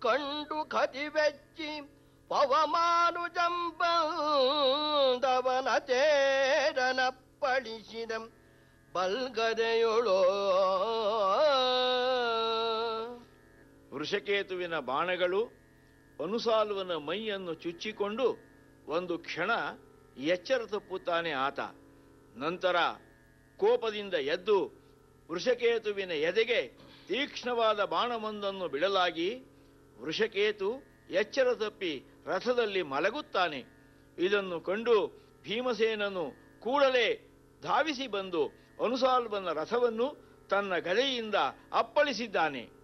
ಕಂಡು ಕದಿವೆಚ್ಚಿ ಪವಮಾನುಜಂಬಂದವನ ತೇರನ ಪಡಿಸಿದ ಬಲ್ಗದೆಯೊಳೋ ವೃಷಕೇತುವಿನ ಬಾಣಗಳು ಅನುಸಾಲ್ವನ ಮೈಯನ್ನು ಚುಚ್ಚಿಕೊಂಡು ಒಂದು ಕ್ಷಣ ಎಚ್ಚರ ತಪ್ಪುತ್ತಾನೆ ಆತ ನಂತರ ಕೋಪದಿಂದ ಎದ್ದು ವೃಷಕೇತುವಿನ ಎದೆಗೆ ತೀಕ್ಷ್ಣವಾದ ಬಾಣವೊಂದನ್ನು ಬಿಡಲಾಗಿ ವೃಷಕೇತು ಎಚ್ಚರ ತಪ್ಪಿ ರಥದಲ್ಲಿ ಮಲಗುತ್ತಾನೆ ಇದನ್ನು ಕಂಡು ಭೀಮಸೇನನು ಕೂಡಲೇ ಧಾವಿಸಿ ಬಂದು ಅನುಸಾಲ್ವನ ರಥವನ್ನು ತನ್ನ ಗದೆಯಿಂದ ಅಪ್ಪಳಿಸಿದ್ದಾನೆ